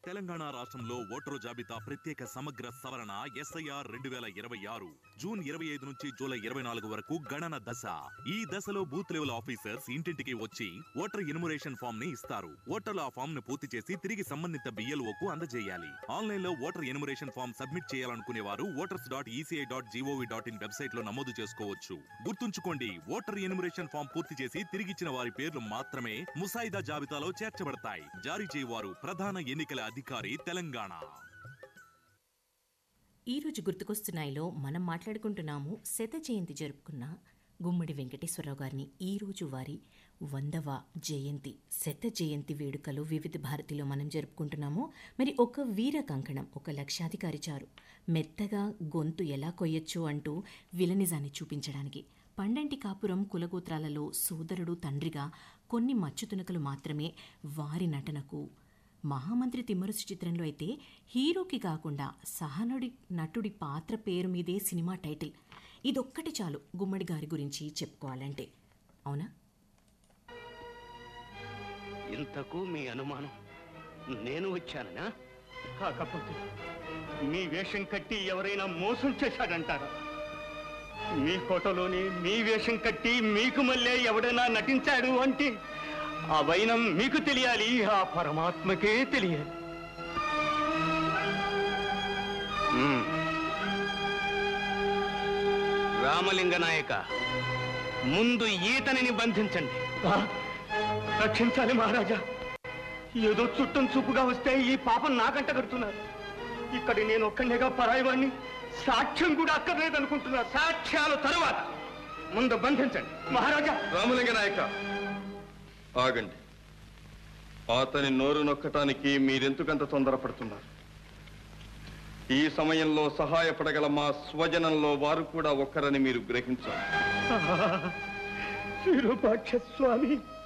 తెలంగాణ రాష్ట్రంలో ఓటరు జాబితా ప్రత్యేక సమగ్ర సవరణ ఎస్ఐఆర్ రెండు వేల ఇరవై ఆరు జూన్ ఇరవై ఐదు నుంచి జూలై ఇరవై నాలుగు వరకు గణన దశ ఈ దశలో బూత్ లెవెల్ ఆఫీసర్స్ ఇంటింటికి వచ్చి ఓటర్ ఇనుమరేషన్ ఫామ్ ని ఇస్తారు ఓటర్లు ఆ ఫామ్ ను పూర్తి చేసి తిరిగి సంబంధిత బిఎల్ఓ కు అందజేయాలి ఆన్లైన్ లో ఓటర్ ఎనుమరేషన్ ఫామ్ సబ్మిట్ చేయాలనుకునే వారు voters dot ECI dot GOV dot in website లో నమోదు చేసుకోవచ్చు గుర్తుంచుకోండి ఓటర్ ఎనుమరేషన్ ఫామ్ పూర్తి చేసి తిరిగిచ్చిన వారి పేర్లు మాత్రమే ముసాయిదా జాబితాలో చేర్చబడతాయి జారీ చేయవారు ప్రధాన ఎన్నికల అధికారి తెలంగాణ ఈరోజు గుర్తుకొస్తున్నాయిలో మనం మాట్లాడుకుంటున్నాము శత జయంతి జరుపుకున్న గుమ్మడి వెంకటేశ్వరరావు గారిని ఈరోజు వారి వందవ జయంతి శత జయంతి వేడుకలు వివిధ భారతిలో మనం జరుపుకుంటున్నాము మరి ఒక వీర కంకణం ఒక లక్షాధికారి చారు మెత్తగా గొంతు ఎలా కొయ్యొచ్చు అంటూ విలనిజాన్ని చూపించడానికి పండంటి కాపురం కులగోత్రాలలో సోదరుడు తండ్రిగా కొన్ని మచ్చుతునకలు మాత్రమే వారి నటనకు మహామంత్రి తిమ్మరుసు చిత్రంలో అయితే హీరోకి కాకుండా సహనుడి నటుడి పాత్ర పేరు మీదే సినిమా టైటిల్ ఇదొక్కటి చాలు గుమ్మడి గారి గురించి చెప్పుకోవాలంటే అవునా ఇంతకు మీ అనుమానం నేను వచ్చాననా కాకపోతే మీ వేషం కట్టి ఎవరైనా మోసం చేశాడంటారా మీ ఫోటోలోని మీ వేషం కట్టి మీకు మళ్ళీ ఎవడైనా నటించాడు అంటే ఆ వైనం మీకు తెలియాలి ఆ పరమాత్మకే తెలియాలి మ్మ్. రామలింగ నాయక ముందు ఈతనిని బంధించండి ఆ, రక్షించాలి మహారాజా ఏదో చుట్టం చూపుగా వస్తే ఈ పాపం నాకంట కడుతున్నారు ఇక్కడ నేను ఒక్కనేగా పరాయివాణ్ణి సాక్ష్యం కూడా అక్కర్లేదనుకుంటున్నారు సాక్ష్యాలు తరువాత ముందు బంధించండి మహారాజా రామలింగ నాయక ఆగండి అతని నోరు నొక్కటానికి మీరెందుకంత తొందరపడుతున్నారు ఈ సమయంలో సహాయపడగల మా స్వజనంలో వారు కూడా ఒక్కరని మీరు గ్రహించాలి విరూపాక్ష స్వామి